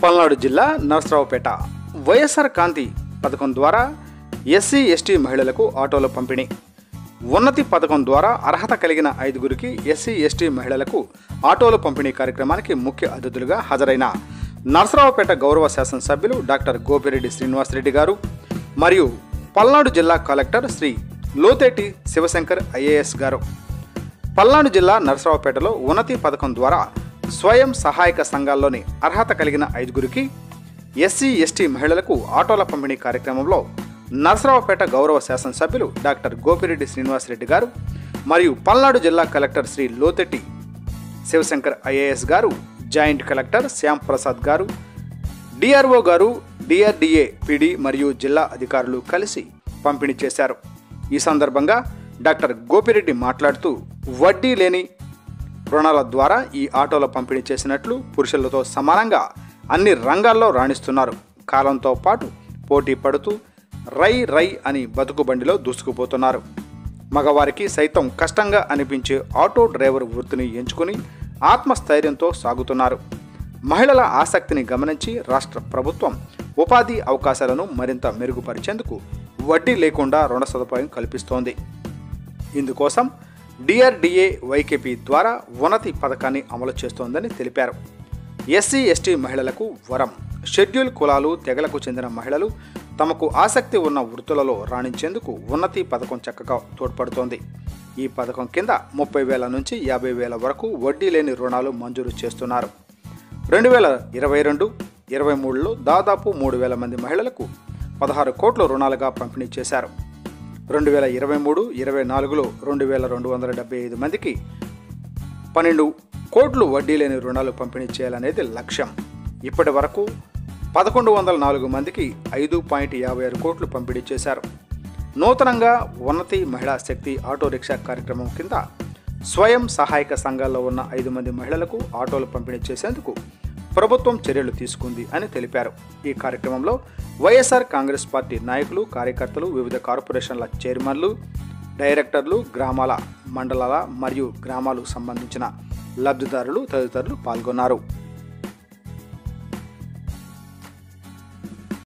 పల్నాడు జిల్లా నరసరావుపేట వైఎస్ఆర్ కాంతి పథకం ద్వారా ఎస్సీ ఎస్టీ మహిళలకు ఆటోల పంపిణీ ఉన్నతి పథకం ద్వారా అర్హత కలిగిన ఐదుగురికి ఎస్సీ ఎస్టీ మహిళలకు ఆటోల పంపిణీ కార్యక్రమానికి ముఖ్య అతిథులుగా హాజరైన నరసరావుపేట గౌరవ శాసనసభ్యులు డాక్టర్ గోపిరెడ్డి శ్రీనివాసరెడ్డి గారు మరియు పల్నాడు జిల్లా కలెక్టర్ శ్రీ లోతేటి శివశంకర్ ఐఏఎస్ గారు పల్నాడు జిల్లా నరసరావుపేటలో ఉన్నతి పథకం ద్వారా స్వయం సహాయక సంఘాల్లోని అర్హత కలిగిన ఐదుగురికి ఎస్సీ ఎస్టీ మహిళలకు ఆటోల పంపిణీ కార్యక్రమంలో నరసరావుపేట గౌరవ శాసనసభ్యులు డాక్టర్ గోపిరెడ్డి శ్రీనివాసరెడ్డి గారు మరియు పల్నాడు జిల్లా కలెక్టర్ శ్రీ లోతెట్టి శివశంకర్ ఐఏఎస్ గారు జాయింట్ కలెక్టర్ శ్యామ్ ప్రసాద్ గారు డిఆర్ఓ గారు డిఆర్డిఏ పిడి మరియు జిల్లా అధికారులు కలిసి పంపిణీ చేశారు ఈ సందర్భంగా డాక్టర్ గోపిరెడ్డి మాట్లాడుతూ వడ్డీ లేని రుణాల ద్వారా ఈ ఆటోల పంపిణీ చేసినట్లు పురుషులతో సమానంగా అన్ని రంగాల్లో రాణిస్తున్నారు కాలంతో పాటు పోటీ పడుతూ రై రై అని బతుకు బండిలో దూసుకుపోతున్నారు మగవారికి సైతం కష్టంగా అనిపించే ఆటో డ్రైవర్ వృత్తిని ఎంచుకుని ఆత్మస్థైర్యంతో సాగుతున్నారు మహిళల ఆసక్తిని గమనించి రాష్ట్ర ప్రభుత్వం ఉపాధి అవకాశాలను మరింత మెరుగుపరిచేందుకు వడ్డీ లేకుండా రుణ సదుపాయం కల్పిస్తోంది ఇందుకోసం డిఆర్డిఏ వైకేపీ ద్వారా ఉన్నతి పథకాన్ని అమలు చేస్తోందని తెలిపారు ఎస్సీ ఎస్టీ మహిళలకు వరం షెడ్యూల్ కులాలు తెగలకు చెందిన మహిళలు తమకు ఆసక్తి ఉన్న వృత్తులలో రాణించేందుకు ఉన్నతి పథకం చక్కగా తోడ్పడుతోంది ఈ పథకం కింద ముప్పై వేల నుంచి యాభై వేల వరకు వడ్డీ లేని రుణాలు మంజూరు చేస్తున్నారు రెండు వేల ఇరవై రెండు ఇరవై మూడులో దాదాపు మూడు వేల మంది మహిళలకు పదహారు కోట్ల రుణాలుగా పంపిణీ చేశారు రెండు వేల ఇరవై మూడు ఇరవై నాలుగులో రెండు వేల రెండు వందల డెబ్బై ఐదు మందికి పన్నెండు కోట్లు వడ్డీ లేని రుణాలు పంపిణీ చేయాలనేది లక్ష్యం ఇప్పటి వరకు పదకొండు వందల నాలుగు మందికి ఐదు పాయింట్ యాభై ఆరు కోట్లు పంపిణీ చేశారు నూతనంగా ఉన్నతి మహిళా శక్తి ఆటో రిక్షా కార్యక్రమం కింద స్వయం సహాయక సంఘాల్లో ఉన్న ఐదు మంది మహిళలకు ఆటోలు పంపిణీ చేసేందుకు ప్రభుత్వం చర్యలు తీసుకుంది అని తెలిపారు ఈ కార్యక్రమంలో వైఎస్ఆర్ కాంగ్రెస్ పార్టీ నాయకులు కార్యకర్తలు వివిధ కార్పొరేషన్ల చైర్మన్లు డైరెక్టర్లు గ్రామాల మండలాల మరియు గ్రామాలకు సంబంధించిన లబ్ధిదారులు తదితరులు పాల్గొన్నారు